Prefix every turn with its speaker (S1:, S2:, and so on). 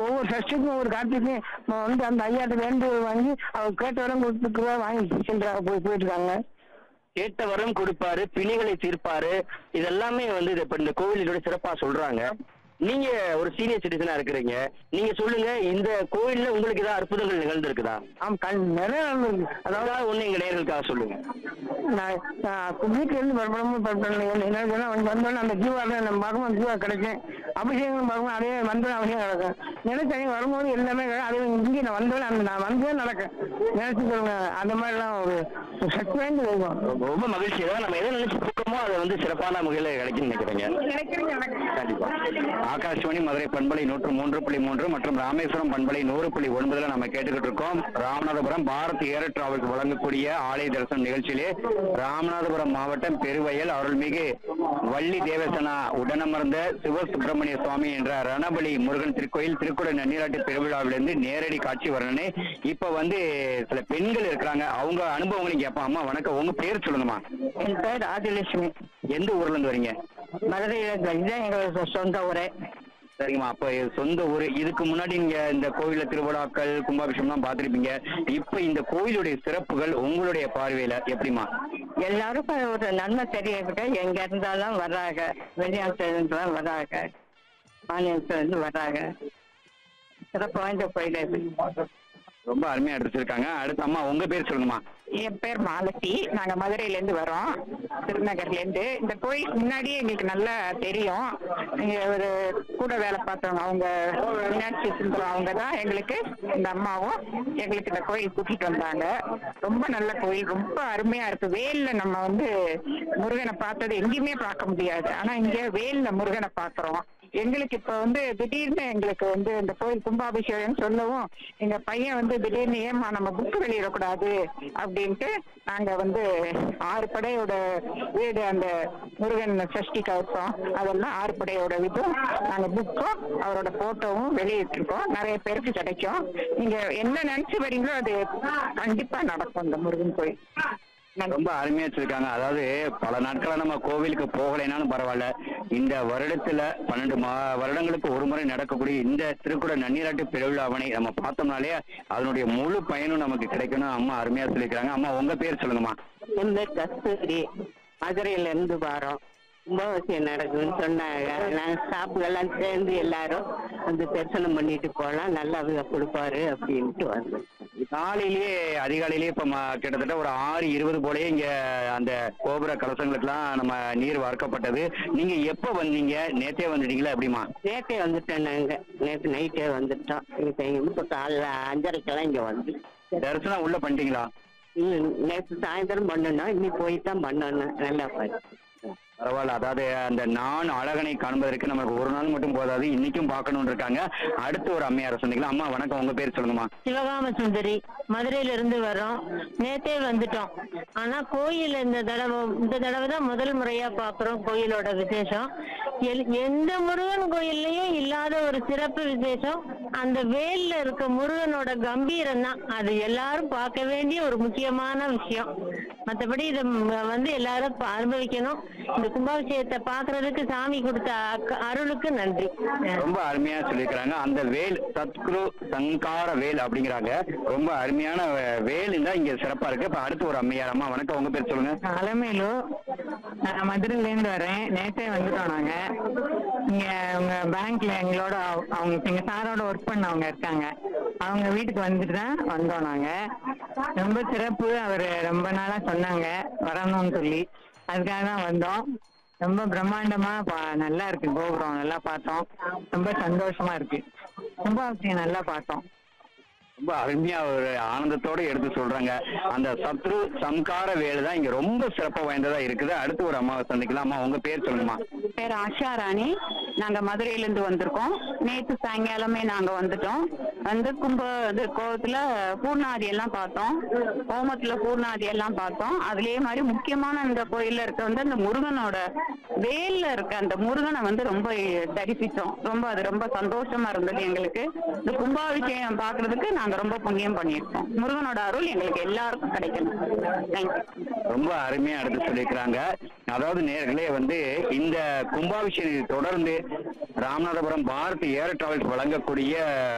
S1: ஒவ்வொரு சஷ்டிக்கும் ஒவ்வொரு கார்த்திக்கும் நம்ம வந்து அந்த ஐயாட்ட வேண்டுதல் வாங்கி அவர் கேட்ட வரம் கொடுத்துக்குவா வாங்கி சென்றாங்க போய் போயிட்டு இருக்காங்க
S2: கேட்ட வரம் கொடுப்பாரு பிணிகளை தீர்ப்பாரு இதெல்லாமே வந்து இது இப்ப இந்த கோவிலோட சிறப்பா சொல்றாங்க நீங்க ஒரு சீனியர் சிட்டிசனா இருக்கிறீங்க நீங்க சொல்லுங்க இந்த கோவில்ல உங்களுக்கு ஏதாவது அற்புதங்கள் நிகழ்ந்திருக்குதா
S1: ஆமா கண் நிறைய நடந்திருக்கு அதாவது
S2: அதாவது ஒண்ணு எங்க நேயர்களுக்காக சொல்லுங்க
S1: நான் நான் வீட்டுல இருந்து பரபரமும் பரப்பேன் என்ன சொன்னா வந்தோடனே அந்த ஜீவால நம்ம பார்க்கும்போது ஜீவா கிடைக்கும் அபிஷேகம் பார்க்கும்போது அதே வந்தோடனே அபிஷேகம் நடக்கும் நினைச்சவங்க வரும்போது எல்லாமே கிடைக்கும். அதே இங்கே நான் வந்தோடனே அந்த நான் வந்தே நடக்கும் நினைச்சு சொல்லுங்க அந்த மாதிரிலாம் ஒரு சக்தி வாய்ந்த தெய்வம்
S2: ரொம்ப மகிழ்ச்சி தான் நம்ம எதை நினைச்சு போக்கமோ அதை வந்து சிறப்பான முறையில் கிடைக்கும்னு நினைக்கிறேங்க
S1: கிடைக்கிறது எனக்கு
S2: கண்டிப்பா ஆகாஷ்வாணி மதுரை பண்பலை நூற்று மூன்று புள்ளி மூன்று மற்றும் ராமேஸ்வரம் பண்பலை நூறு புள்ளி ஒன்பதுல நம்ம கேட்டுக்கிட்டு இருக்கோம் ராமநாதபுரம் பாரத் ஏர் டிராவல்ஸ் வழங்கக்கூடிய ஆலய தரிசனம் நிகழ்ச்சியிலே ராமநாதபுரம் மாவட்டம் பெருவயல் அருள்மிகு வள்ளி தேவசனா உடனமர்ந்த சிவசுப்பிரமணிய சுவாமி என்ற ரணபலி முருகன் திருக்கோயில் திருக்குட நன்னீராட்டு பெருவிழாவிலிருந்து நேரடி காட்சி வர்ணனை இப்ப வந்து சில பெண்கள் இருக்கிறாங்க அவங்க அனுபவங்களையும் கேட்பான் அம்மா வணக்கம் உங்க பேர் சொல்லுங்கம்மா
S1: என் பேர் ராஜலட்சுமி
S2: எந்த ஊர்ல இருந்து வரீங்க
S1: மதுரையில் இதுதான் எங்களோட சொந்த ஊரே
S2: சரிங்கம்மா அப்ப சொந்த ஊர் இதுக்கு முன்னாடி நீங்க இந்த கோவில்ல திருவிழாக்கள் கும்பாபிஷேகம்லாம் பார்த்திருப்பீங்க இப்ப இந்த கோயிலுடைய சிறப்புகள் உங்களுடைய பார்வையில எப்படிமா
S1: எல்லாருக்கும் ஒரு நன்மை தெரியக்கிட்ட எங்க இருந்தாலும் வர்றாங்க வெளிநாட்டுல இருந்துலாம் வர்றாங்க மாநிலத்துல இருந்து வர்றாங்க சிறப்பு வாய்ந்த கோயில் இது
S2: ரொம்ப அருமையா எடுத்துருக்காங்க அடுத்து அம்மா உங்க பேர் சொல்லுங்கம்மா
S3: என் பேர் மாலதி நாங்க மதுரையில இருந்து வரோம் திருநகர்ல இருந்து இந்த கோயில் முன்னாடியே எங்களுக்கு நல்லா தெரியும் இங்க ஒரு கூட வேலை பார்த்தவங்க அவங்க மீனாட்சி சுந்தரம் அவங்க தான் எங்களுக்கு இந்த அம்மாவும் எங்களுக்கு இந்த கோயில் கூட்டிட்டு வந்தாங்க ரொம்ப நல்ல கோயில் ரொம்ப அருமையா இருக்கு வேல்ல நம்ம வந்து முருகனை பார்த்தது எங்கேயுமே பார்க்க முடியாது ஆனா இங்க வேல்ல முருகனை பார்க்கிறோம் எங்களுக்கு இப்ப வந்து திடீர்னு எங்களுக்கு வந்து இந்த கோயில் கும்பாபிஷேகம் சொல்லவும் எங்க பையன் வந்து திடீர்னு ஏமா நம்ம புக்கு வெளியிடக்கூடாது அப்படின்ட்டு நாங்க வந்து ஆறு படையோட வீடு அந்த முருகன் சஷ்டி கவசம் அதெல்லாம் ஆறு படையோட இதுவும் நாங்க புக்கும் அவரோட போட்டோவும் வெளியிட்டிருக்கோம் நிறைய பேருக்கு கிடைக்கும் நீங்க என்ன நினைச்சு வரீங்களோ அது கண்டிப்பா நடக்கும் இந்த முருகன் கோயில்
S2: ரொம்ப அருமையா வச்சிருக்காங்க அதாவது பல நாட்களா நம்ம கோவிலுக்கு போகலைனாலும் பரவாயில்ல இந்த வருடத்துல பன்னெண்டு மா வருடங்களுக்கு ஒரு முறை நடக்கக்கூடிய இந்த திருக்குட நன்னீராட்டு பெருவிழாவனை நம்ம பார்த்தோம்னாலே அதனுடைய முழு பயனும் நமக்கு கிடைக்கணும் அம்மா அருமையா சொல்லியிருக்காங்க அம்மா உங்க பேர் சொல்லுங்கம்மா
S1: என் பேர் கஸ்தூரி மதுரையில இருந்து வரோம் கும்பாபிஷேகம் நடக்குதுன்னு சொன்னாங்க நாங்க ஸ்டாஃப்கெல்லாம் சேர்ந்து எல்லாரும் வந்து தரிசனம் பண்ணிட்டு போலாம் நல்லா அவர் கொடுப்பாரு அப்படின்ட்டு வந்தோம்
S2: காலையிலேயே அதிகாலையிலேயே இப்ப ம- கிட்டத்தட்ட ஒரு ஆறு இருபது போலயே இங்க அந்த கோபுர கலசங்களுக்கெல்லாம் நம்ம நீர் வார்க்கப்பட்டது நீங்க எப்ப வந்தீங்க நேத்தே வந்துட்டீங்களா எப்படிமா
S1: நேற்றே வந்துட்டோம் நாங்க நேற்று நைட்டே வந்துட்டோம் இப்போ இப்போ காலைல அஞ்சரைக்கெல்லாம் இங்க வந்து
S2: தரிசனம் உள்ள பண்ணிட்டீங்களா
S1: நேற்று சாயந்தரம் பண்ணணும் இன்னைக்கு போய் தான் பண்ணணும் நல்லா பாரு
S2: பரவாயில்ல அதாவது அந்த நான் அழகனை காண்பதற்கு நமக்கு ஒரு நாள் மட்டும் போதாது இன்னைக்கும் பார்க்கணும்னு இருக்காங்க அடுத்து ஒரு அம்மையார சொன்னீங்களா அம்மா வணக்கம் உங்க பேர் சொல்லுங்கம்மா
S4: சிவகாம சுந்தரி மதுரையில இருந்து வரோம் நேத்தே வந்துட்டோம் ஆனா கோயில் இந்த தடவை இந்த தடவை தான் முதல் முறையா பாக்குறோம் கோயிலோட விசேஷம் எல்- எந்த முருகன் கோயில்லையும் இல்லாத ஒரு சிறப்பு விசேஷம் அந்த வேல்ல இருக்க முருகனோட கம்பீரம் தான் அது எல்லாரும் பார்க்க வேண்டிய ஒரு முக்கியமான விஷயம் மத்தபடி இதை ம- வந்து எல்லாரும் ப- அனுபவிக்கணும் இந்த கும்பாபிஷேகத்தை பாக்குறதுக்கு சாமி கொடுத்த அக்க- அருளுக்கு நன்றி
S2: ரொம்ப அருமையா சொல்லியிருக்கிறாங்க அந்த வேல் சத்குரு சங்கார வேல் அப்படிங்கிறாங்க ரொம்ப அருமையான வே- வேல் தான் இங்க சிறப்பா இருக்கு இப்ப அடுத்து ஒரு அம்மையார் அம்மா வணக்கம் உங்க பேர் சொல்லுங்க
S3: அலமேலு நான் மதுரையில இருந்து வரேன் நேற்றே வந்துட்டோம் நாங்க இங்க உங்க பேங்க்ல எங்களோட அவ- அவங்க எங்க சாரோட ஒர்க் பண்ணவங்க இருக்காங்க அவங்க வீட்டுக்கு வந்துட்டு தான் வந்தோம் நாங்க ரொம்ப சிறப்பு அவரு ரொம்ப நாளா சொன்னாங்க வரணும்னு சொல்லி அதுக்காக தான் வந்தோம் ரொம்ப பிரம்மாண்டமா பா- நல்லா இருக்கு கோபுரம் நல்லா பார்த்தோம் ரொம்ப சந்தோஷமா இருக்கு ரொம்ப அவசியம் நல்லா பார்த்தோம்
S2: ரொம்ப அருமையா ஒரு ஆனந்தத்தோட எடுத்து சொல்றாங்க அந்த சத்ரு சம்கார வேல் தான் இங்க ரொம்ப சிறப்பு வாய்ந்ததா இருக்குது அடுத்து ஒரு அம்மாவை சந்திக்கலாம் அம்மா உங்க பேர் சொல்லுங்கம்மா
S3: பேர் ஆஷா ராணி நாங்க மதுரையில இருந்து வந்திருக்கோம் நேத்து சாயங்காலமே நாங்க வந்துட்டோம் வந்து கும்ப இது கோவத்துல பூர்ணாதி எல்லாம் பார்த்தோம் ஹோமத்துல பூர்ணாதி எல்லாம் பார்த்தோம் அதுலயே மாதிரி முக்கியமான இந்த கோயில்ல இருக்க வந்து அந்த முருகனோட வேல்ல இருக்க அந்த முருகனை வந்து ரொம்ப தரிசித்தோம் ரொம்ப அது ரொம்ப சந்தோஷமா இருந்தது எங்களுக்கு இந்த கும்பாபிஷேகம் பாக்குறதுக்கு நாங்க ரொம்ப புண்ணியம் பண்ணியிருக்கோம் முருகனோட அருள் எங்களுக்கு எல்லாருக்கும் கிடைக்கணும் தேங்க்யூ
S2: ரொம்ப அருமையா எடுத்து சொல்லியிருக்கிறாங்க அதாவது நேர்களே வந்து இந்த கும்பாபிஷேகத்தை தொடர்ந்து ராமநாதபுரம் பாரத் ஏர் டிராவல்ஸ் வழங்கக்கூடிய